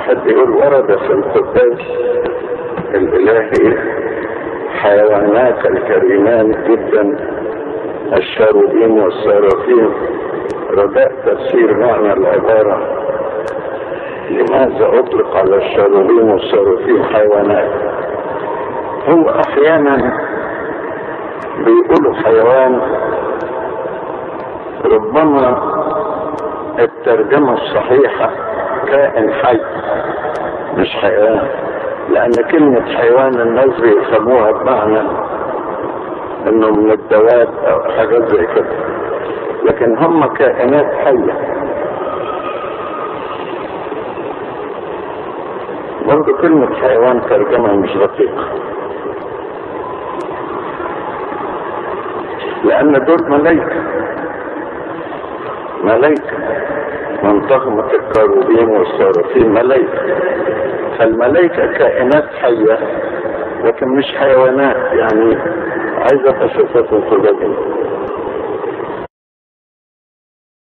واحد بيقول ورد في القداس الالهي حيوانات الكريمان جدا الشاروبين والسرافين رجاء تفسير معنى العبارة لماذا أطلق على الشاروبين والسرافين حيوانات هو أحيانا بيقولوا حيوان ربما الترجمة الصحيحة كائن حي مش حيوان لأن كلمة حيوان الناس بيفهموها بمعنى إنه من الدواب أو حاجات زي كده لكن هم كائنات حية برضه كلمة حيوان ترجمة مش دقيقة لأن دول ملايكة ملايكة من طغمة الكروبين والصارفين ملايكة فالملايكة كائنات حية لكن مش حيوانات يعني عايزة تشوفها في القلوب